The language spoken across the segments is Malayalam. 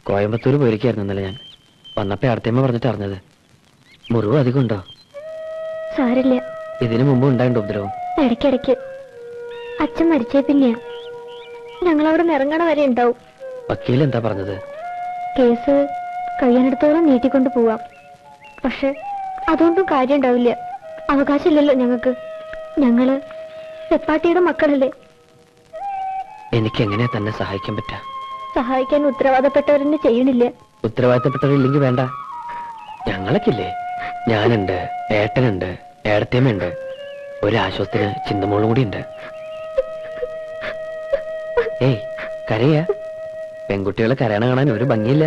കോയമ്പത്തൂർ പോയിരിക്കായിരുന്നു ഇന്നലെ ഞാൻ വന്നപ്പോ അടുത്തമ്മ പറഞ്ഞിട്ട് അറിഞ്ഞത് മുറിവ് അധികം ഉണ്ടോ സാരില്ല ഇതിനു മുമ്പ് ഉണ്ടായിട്ടുണ്ട് ഉപദ്രവം ഇടയ്ക്കിടയ്ക്ക് അച്ഛൻ മരിച്ചേ പിന്നെയാ ഞങ്ങളവിടെ ഇറങ്ങണ വരെ ഉണ്ടാവും വക്കീൽ എന്താ പറഞ്ഞത് കേസ് കഴിയാനിടത്തോളം നീട്ടിക്കൊണ്ട് പോവാം പക്ഷെ അതുകൊണ്ടും കാര്യം ഉണ്ടാവില്ല അവകാശമില്ലല്ലോ ഞങ്ങൾക്ക് ഞങ്ങള് സെപ്പാട്ടിയുടെ മക്കളല്ലേ എനിക്ക് എങ്ങനെയാ തന്നെ സഹായിക്കാൻ പറ്റാ സഹായിക്കാൻ ഉത്തരവാദപ്പെട്ടവരെന്നെ ചെയ്യണില്ല ഉത്തരവാദിത്തപ്പെട്ടവരില്ലെങ്കിൽ വേണ്ട ഞങ്ങളൊക്കില്ലേ ഞാനുണ്ട് ഏട്ടനുണ്ട് ഏടത്തിയമ്മയുണ്ട് ഒരാശ്വാസത്തിന് ചിന്തമോളും കൂടി ഉണ്ട് ഏയ് കരയാ പെൺകുട്ടികളെ കരയണ കാണാൻ ഒരു ഭംഗിയില്ല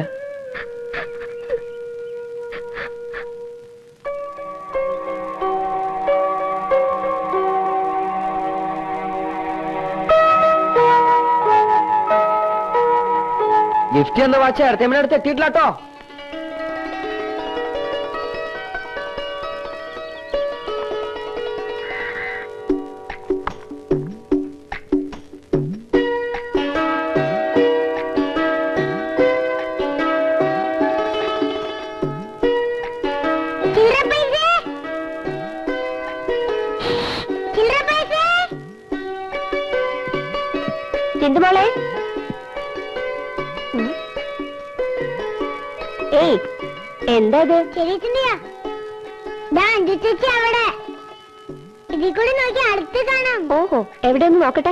ഗിഫ്റ്റ് എന്ന വാച്ച് ഏടത്തിയമ്മയുടെ അടുത്ത് എത്തിയിട്ടില്ലാട്ടോ ചിന്തുമോളെ ഏയ് എന്താ ഇത് ചേച്ചിന്റെയാ ചേച്ചി അവിടെ ഇതിൽ കൂടി നോക്കി അടുത്ത് കാണാം ഓഹോ എവിടെ ഒന്ന് നോക്കട്ടെ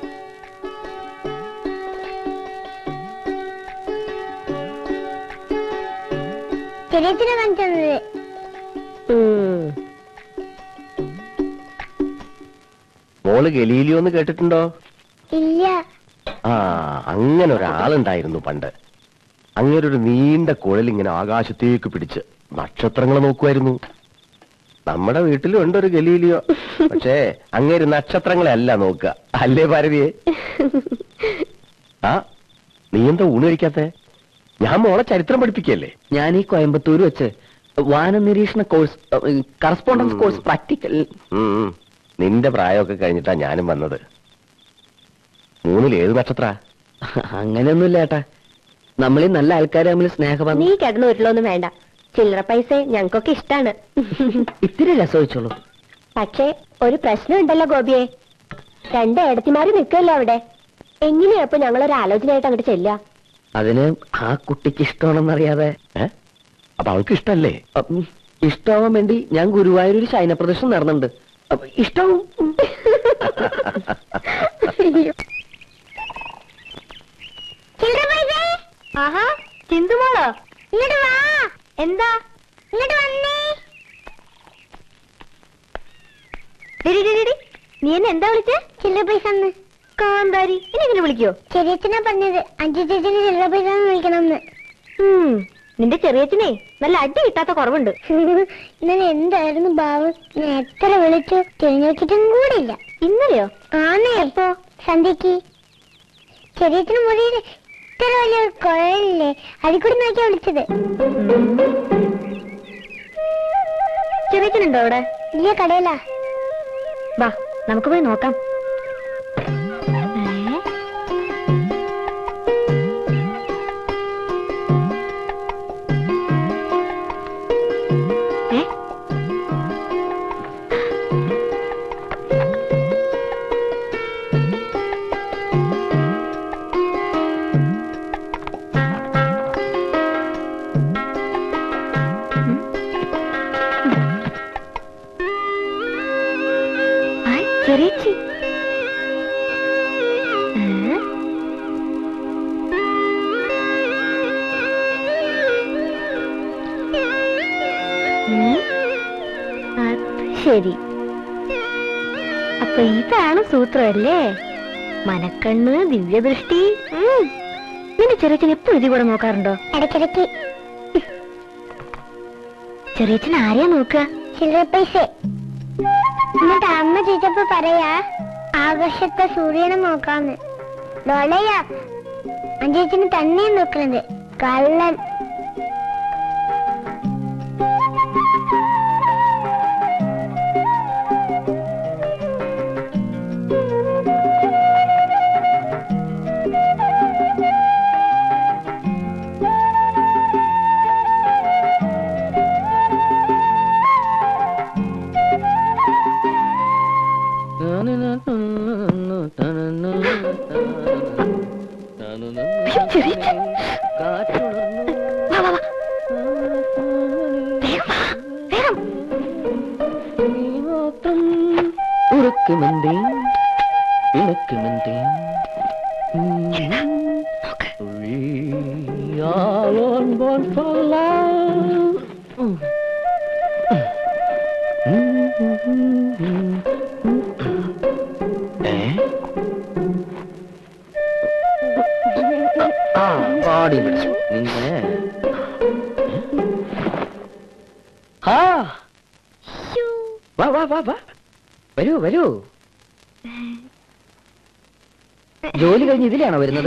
ചെറിയച്ഛനെ കാണിച്ചത് ഉം. മോള് ഗലീലിയോ എന്ന് കേട്ടിട്ടുണ്ടോ ഇല്ല ആ അങ്ങനെ ഒരാളുണ്ടായിരുന്നു പണ്ട് അങ്ങനെ ഒരു നീണ്ട കുഴൽ ഇങ്ങനെ ആകാശത്തേക്ക് പിടിച്ച് നക്ഷത്രങ്ങൾ നോക്കുമായിരുന്നു നമ്മുടെ വീട്ടിലും ഉണ്ട് ഒരു ഗലീലിയോ പക്ഷേ അങ്ങേര് നക്ഷത്രങ്ങളെ അല്ല നോക്കുക അല്ലേ ഭാരതിയെ ആ നീ എന്താ ഊണ് കഴിക്കാത്തെ ഞാൻ മോളെ ചരിത്രം പഠിപ്പിക്കല്ലേ ഞാൻ ഈ കോയമ്പത്തൂർ വെച്ച് വാന നിരീക്ഷണ കോഴ്സ് കറസ്പോണ്ടൻസ് ഉം. കോഴ്സ് പ്രാക്ടിക്കൽ ഉം, ഉം. നിന്റെ പ്രായമൊക്കെ കഴിഞ്ഞിട്ടാ ഞാനും വന്നത് മൂന്നിൽ ഏത് നക്ഷത്ര അങ്ങനെയൊന്നുമില്ല ഏട്ടാ നമ്മൾ ഈ നല്ല ആൾക്കാർ തമ്മിൽ നീ സ്നേഹബന്ധം കിടന്നു വീട്ടിലൊന്നും വേണ്ട ചില്ലറ പൈസ ഞങ്ങൾക്കൊക്കെ ഇഷ്ടാണ് ഇത്തിരി രസമിച്ചോളൂ പക്ഷേ ഒരു പ്രശ്നം ഉണ്ടല്ലോ ഗോപിയെ രണ്ട് ഏടത്തിമാര് നിൽക്കുമല്ലോ അവിടെ എങ്ങനെയാ ഇപ്പൊ ഞങ്ങളൊരു ആലോചനയായിട്ട് അങ്ങോട്ട് ചെല്ലുക അതിന് ആ കുട്ടിക്ക് ഇഷ്ടമാണെന്നറിയാതെ ഏ അപ്പൊ അവൾക്ക് ഇഷ്ടല്ലേ ഉം, ഇഷ്ടമാവാൻ വേണ്ടി ഞാൻ ഗുരുവായൂർ ഒരു ശയന പ്രദർശനം നടന്നുണ്ട് അപ്പൊ ഇഷ്ടവും ചില്ലറ പൈസ ആഹാ ചിന്തുമോളോ ഇങ്ങോട്ട് വാ എന്താ ഇങ്ങോട്ട് വന്നേ ഡിടി, ഡിടി, ഡിടി. നീ എന്നെ എന്താ വിളിച്ചേ ചില്ലറ പൈസ ഒന്ന് കാന്താരി ഇനി എങ്ങനെ വിളിക്കോ ചെറിയച്ഛനാ പറഞ്ഞത് അഞ്ചു ചേച്ചിന് ചില്ലറ പൈസ ഒന്ന് വിളിക്കണമെന്ന് ഉം, നിന്റെ ചെറിയച്ഛനെ നല്ല അടി കിട്ടാത്ത കുറവുണ്ട് ഇന്നലെ എന്തായിരുന്നു ഭാവം ഞാൻ എത്ര വിളിച്ചു തിരിഞ്ഞു നോക്കിയിട്ടും കൂടെ ഇല്ല ഇന്നലെയോ ആന്നേ എപ്പോ സന്ധ്യക്ക് ചെറിയച്ഛന് മുറിയിൽ ഇത്ര വലിയ കുഴലില്ലേ അതിൽ കൂടി നോക്കിയാ വിളിച്ചത് ചെറിയച്ഛനുണ്ടോ അവിടെ ഇല്ല കടയിലാ വാ നമുക്ക് പോയി നോക്കാം ഏ? ഏ? ഹായ്, ചെറിയച്ചി ഏ? ഉം. അത് ശരി അപ്പൊ ഇതാണ് സൂത്രം അല്ലേ മനക്കണ്ണ് ദിവ്യദൃഷ്ടി ഉം. നിന്റെ ചെറിയച്ചൻ എപ്പോഴും ഇതിൽ കൂടെ നോക്കാറുണ്ടോ ഇടയ്ക്കിടയ്ക്ക് ചെറിയച്ചൻ ആരെയാ നോക്കുക ചില്ലറ പൈസ എന്നിട്ട് അമ്മ ചോദിച്ചപ്പോ പറയാ ആകാശത്തെ സൂര്യനെ നോക്കാന്ന് ഡോളയാ അഞ്ചേച്ചിന് തന്നെ നോക്കണത് കള്ളൻ അയ്യോ, ചെറിയച്ഛൻ. വാ, വാ, വാ. വേഗം വാ, വേഗം. ഉറക്കുമെന്തേ ഇണക്കുമെന്തേ എന്താ? നോക്ക്. We are on board for love. ഏ? ആ പാടി പിടിച്ചു നിന്നെ ആ ശ്ശോ. വാ വാ വാ വാ വരൂ വരൂ ജോലി കഴിഞ്ഞ് ഇതിലാണോ വരുന്നത്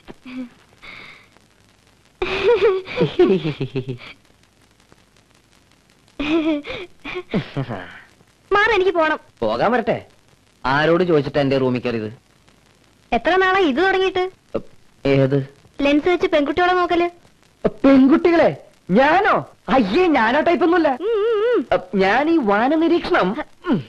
മാറ് എനിക്ക് പോണം പോകാൻ വരട്ടെ ആരോട് ചോദിച്ചിട്ടാ എന്റെ റൂമിൽ കയറിയത് എത്ര നാളാ ഇത് തുടങ്ങിയിട്ട് ഏത് ലെൻസ് വെച്ച് പെൺകുട്ടികളെ നോക്കല് പെൺകുട്ടികളെ ഞാനോ അയ്യേ ഞാനോ ടൈപ്പൊന്നുമില്ല ഉം, ഉം, ഉം. ഞാൻ ഈ വാന നിരീക്ഷണം ഉം.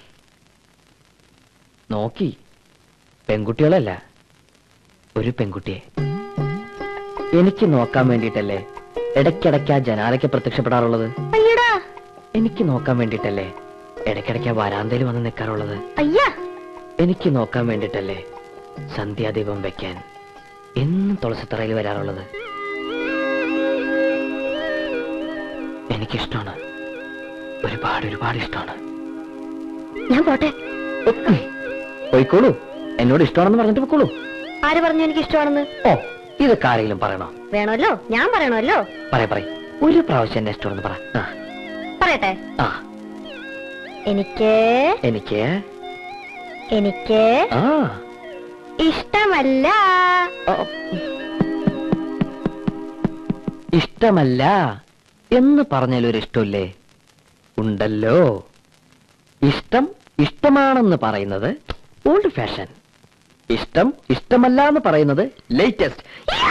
നോക്കി പെൺകുട്ടികളല്ല ഒരു പെൺകുട്ടിയെ എനിക്ക് നോക്കാൻ വേണ്ടിയിട്ടല്ലേ ഇടയ്ക്കിടയ്ക്ക് ആ ജനാലയ്ക്ക് പ്രത്യക്ഷപ്പെടാറുള്ളത് അയ്യടാ എനിക്ക് നോക്കാൻ വേണ്ടിയിട്ടല്ലേ ഇടയ്ക്കിടയ്ക്ക് ആ വരാന്തയിൽ വന്ന് നിൽക്കാറുള്ളത് അയ്യാ എനിക്ക് നോക്കാൻ വേണ്ടിയിട്ടല്ലേ സന്ധ്യാദീപം വെക്കാൻ എന്നും തുളസിത്തറയിൽ വരാറുള്ളത് എനിക്കിഷ്ടമാണ് ഒരുപാട് ഒരുപാട് ഇഷ്ടമാണ് ഞാൻ പോട്ടെ പോയിക്കോളൂ എന്നോട് ഇഷ്ടമാണെന്ന് പറഞ്ഞിട്ട് പോയിക്കോളൂ ആര് പറഞ്ഞു എനിക്ക് ഇഷ്ടമാണെന്ന് ഓ ഇതൊക്കെ ആരെങ്കിലും പറയണോ വേണമല്ലോ ഞാൻ പറയണമല്ലോ പറയ പറയ ഒരു പ്രാവശ്യം എന്നെ ഇഷ്ടമാണെന്ന് പറ ആ, പറയട്ടെ ആ എനിക്ക് എനിക്ക് എനിക്ക് ആ ഇഷ്ടമല്ല ആ. ഇഷ്ടമല്ല എന്ന് പറഞ്ഞാൽ ഒരു ഇഷ്ടമില്ലേ ഉണ്ടല്ലോ ഇഷ്ടം ഇഷ്ടമാണെന്ന് പറയുന്നത് ഓൾഡ് ഫാഷൻ ഇഷ്ടം ഇഷ്ടമല്ല എന്ന് പറയുന്നത് ലേറ്റസ്റ്റ്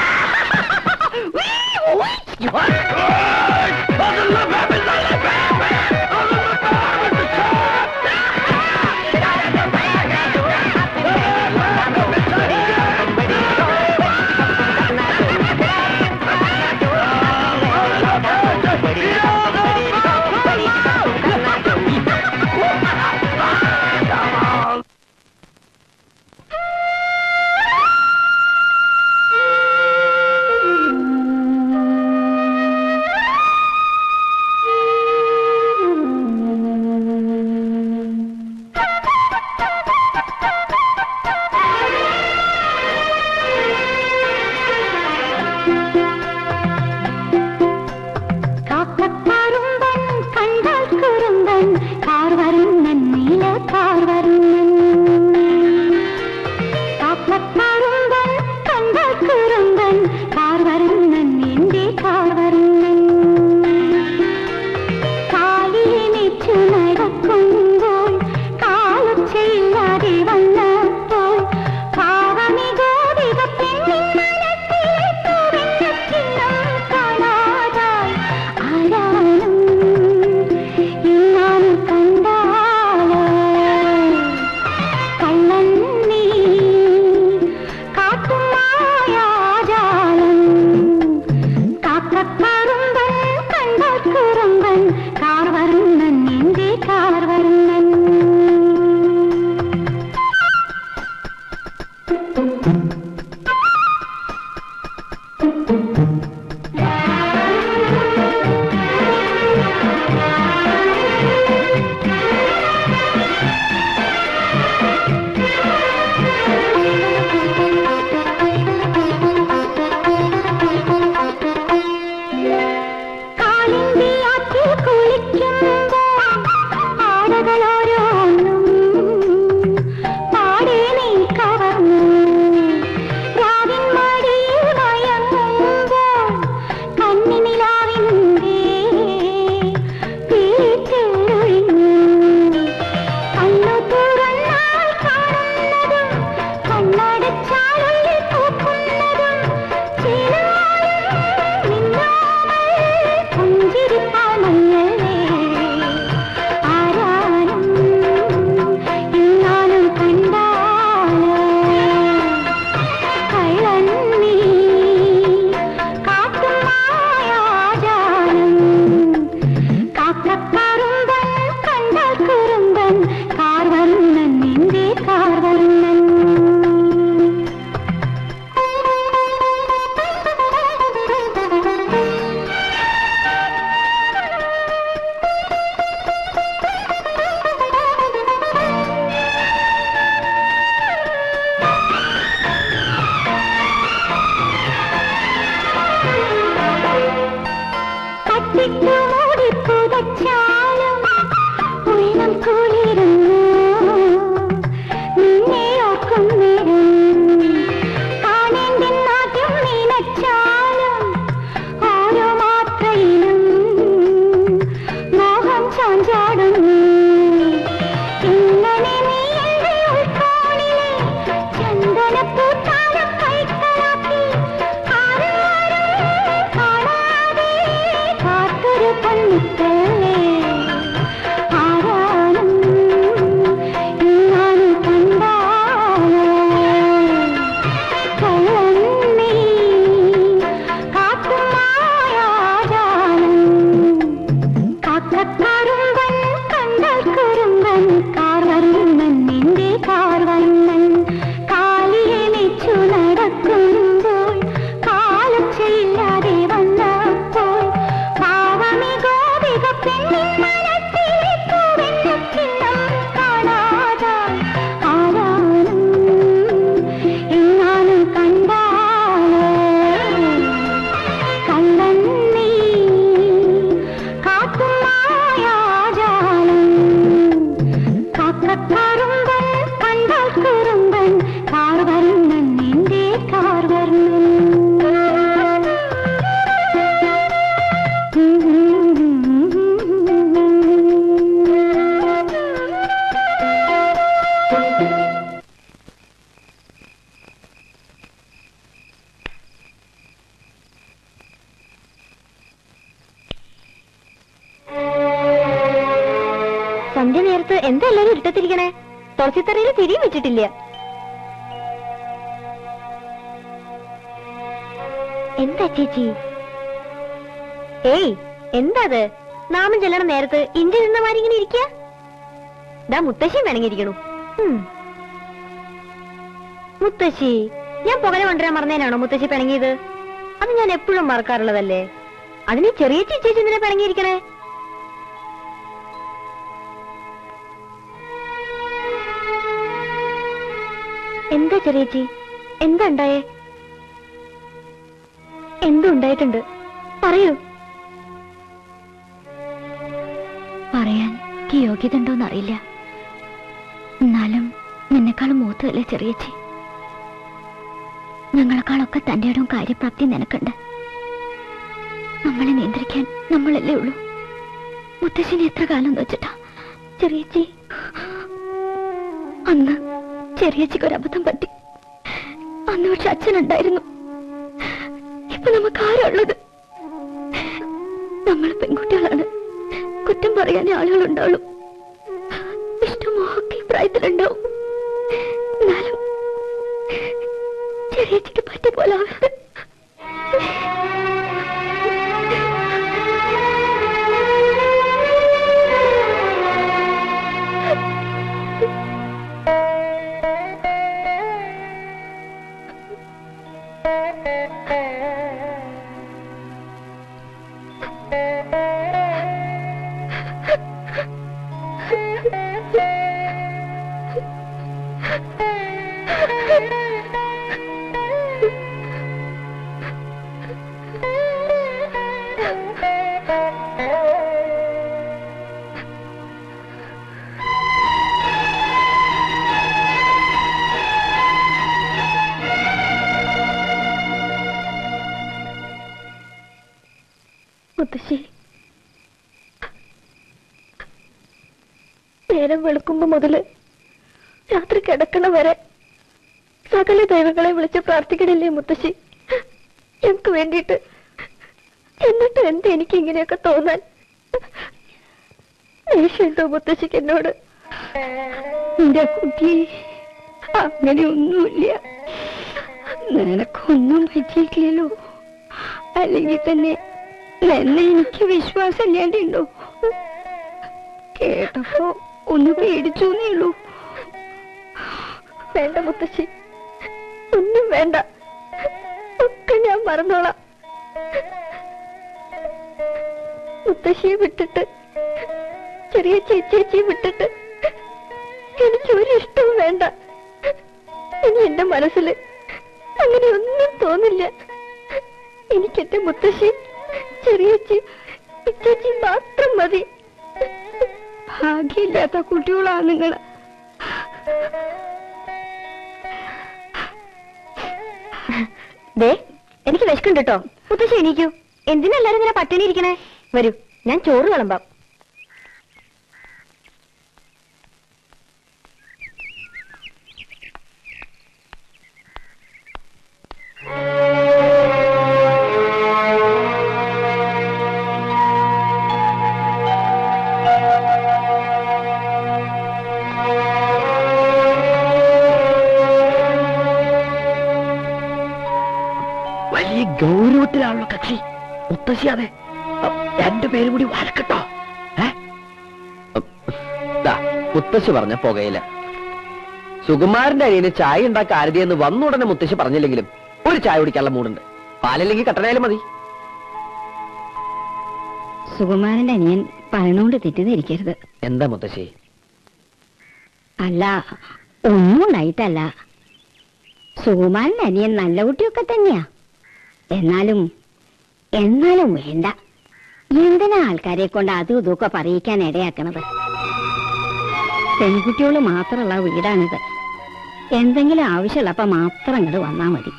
കാക്കക്കാരുമ്പൻ കണ്ടാൽ കുറുമ്പൻ കാർ വരുന്നൻ നീല കാർ വരുന്നൻ കാക്കക്കാരുമ്പൻ കണ്ടാൽ കുറുമ്പൻ കാർ വരുന്നൻ എന്റെ കാർ വരുന്നൻ കാലിനിച്ചു നടക്കുമ്പോൾ കാലൊച്ചയില്ലാതെ വന്നപ്പോൾ പാവമി ഗോപിക പെണ്ണിൻ മനസ്സിലെ തുറന്ന കാണാതായി ആരാനും ഇന്നാണ് കണ്ടാലോ കള്ളൻ നീ കാട്ടും മായാജാലം കാക്കക്കറുമ്പൻ കണ്ടാൽ കുറുമ്പൻ കാർ വരുന്നൻ എന്റെ കാർ വരുന്നൻ കാലിന്റെ ആറ്റിൽ കുളിക്കുമ്പോൾ ആടകളോരോന്നും പാടെ നീ കവർന്നു രാവിൻ മടിയിൽ മയങ്ങുമ്പോൾ കണ്ണിനിലാവിൻ്റെ വീട്ടിലൊഴിഞ്ഞു കണ്ണു തുറന്നാൽ കാണുന്നതും കണ്ണടച്ചാലുള്ളിൽ പൂക്കുന്നതും ചിലായും നിന്നാമൽ പുഞ്ചിരിപ്പാണല്ലേ ആരാനും ഇന്നാലും കണ്ടാലോ സന്ധ്യ നേരത്ത് എന്താ എല്ലാരും ഇരുട്ടത്തിരിക്കണേ തുളസിത്തറയിൽ തിരിയും വെച്ചിട്ടില്ല എന്താ ചേച്ചി ഏയ് എന്താ അത് നാമം ചെല്ലണ നേരത്ത് ഇഞ്ചി നിന്നമാരി ഇങ്ങനെ ഇരിക്കുക ദാ മുത്തശ്ശിയും വേണമെങ്കിരിക്കണു മുത്തശ്ശി ഞാൻ പുകല കൊണ്ടുവരാൻ മറന്നേനാണോ മുത്തശ്ശി പിണങ്ങിയത് അത് ഞാൻ എപ്പോഴും മറക്കാറുള്ളതല്ലേ അതിന് ചെറിയ ചേച്ചി എന്തിനാ പിണങ്ങിയിരിക്കണേ എന്താ ചെറിയച്ചി എന്താ ഉണ്ടായേ എന്തുണ്ടായിട്ടുണ്ട് പറയൂ പറയാൻ എനിക്ക് യോഗ്യത ഉണ്ടോന്ന് അറിയില്ല എന്നാലും നിന്നെക്കാളും മൂത്തതല്ലേ ചെറിയച്ചി ഞങ്ങളെക്കാളൊക്കെ തന്റെ ഇടവും കാര്യപ്രാപ്തി നിനക്കുണ്ട് നമ്മളെ നിയന്ത്രിക്കാൻ നമ്മളല്ലേ ഉള്ളൂ മുത്തശ്ശിനെ എത്ര കാലം വെച്ചിട്ടാ ചെറിയച്ചി അന്ന് ചെറിയച്ചിക്ക് ഒരു അബദ്ധം പറ്റി അന്ന് പക്ഷെ അച്ഛനുണ്ടായിരുന്നു ഇപ്പൊ നമുക്ക് ആരാ ഉള്ളത് നമ്മൾ പെൺകുട്ടികളാണ് കുറ്റം പറയാനേ ആളുകളുണ്ടാവുള്ളൂ ഇഷ്ടമൊക്കെ ഈ പ്രായത്തിലുണ്ടാവും എന്നാലും ചെറിയച്ചിക്ക് പറ്റിയ പോലെ ആവരുത് മുത്തശ്ശി നേരം വെളുക്കുമ്പോ മുതല് രാത്രി കിടക്കണ വരെ സകല ദൈവങ്ങളെ വിളിച്ച് പ്രാർത്ഥിക്കണില്ലേ മുത്തശ്ശി ഞങ്ങക്ക് വേണ്ടിയിട്ട് എന്നിട്ട് എന്ത് എനിക്ക് ഇങ്ങനെയൊക്കെ തോന്നാൻ ദേഷ്യമുണ്ടോ മുത്തശ്ശിക്ക് എന്നോട് എന്റെ കുട്ടി അങ്ങനെയൊന്നുമില്ല നിനക്കൊന്നും പറ്റിയിട്ടില്ലല്ലോ അല്ലെങ്കിൽ തന്നെ എന്നെ എനിക്ക് വിശ്വാസമില്ലാണ്ടുണ്ടോ കേട്ടപ്പോ ഒന്ന് പേടിച്ചു ഉള്ളൂ വേണ്ട മുത്തശ്ശി ഒന്നും വേണ്ട ഒക്കെ ഞാൻ മറന്നോളാം മുത്തശ്ശിയെ വിട്ടിട്ട് ചെറിയ ചേച്ചിയെ വിട്ടിട്ട് എനിക്ക് ഒരു ഇഷ്ടവും വേണ്ട ഇനി എന്റെ മനസ്സിൽ അങ്ങനെ ഒന്നും തോന്നില്ല എനിക്ക് എന്റെ മുത്തശ്ശി ചെറിയച്ചി ചേച്ചി മാത്രം മതി ഭാഗ്യമില്ലാത്ത കുട്ടികളാണ് നിങ്ങൾ ദേ എനിക്ക് വിശക്കുണ്ട് കേട്ടോ മുത്തശ്ശി എണീക്കൂ എന്തിനാ എല്ലാരും ഇങ്ങനെ പട്ടിണി ഇരിക്കണേ വരൂ ഞാൻ ചോറ് വിളമ്പാം വലിയ ഗൗരവത്തിലാണല്ലോ കക്ഷി മുത്തശ്ശി അതെ എന്റെ പേര് കൂടി വരക്കട്ടോ മുത്തശ്ശി പറഞ്ഞ പുകയില സുകുമാരന്റെ അരിയന് ചായ ഉണ്ടാക്കാൻ ആരതിയെന്ന് വന്ന ഉടനെ മുത്തശ്ശി പറഞ്ഞില്ലെങ്കിലും ഒരു ചായ കുടിക്കാനുള്ള മൂടുണ്ട് പാലല്ലെങ്കിൽ കട്ടനായാലും മതി സുകുമാരന്റെ അനിയൻ പറയണോണ്ട് തെറ്റിദ്ധരിക്കരുത് എന്താ മുത്തശ്ശി അല്ല ഒന്നും ഉണ്ടായിട്ടല്ല സുകുമാരന്റെ അനിയൻ നല്ല കുട്ടിയൊക്കെ തന്നെയാ എന്നാലും എന്നാലും വേണ്ട എന്തിനാ ആൾക്കാരെ കൊണ്ട് അതും ഇതൊക്കെ പറയിക്കാൻ ഇടയാക്കണത് പെൺകുട്ടികൾ മാത്രമുള്ള വീടാണിത് എന്തെങ്കിലും ആവശ്യമുള്ളപ്പോ മാത്രം ഇങ്ങോട്ട് വന്നാ മതി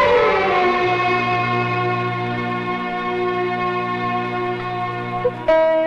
ആ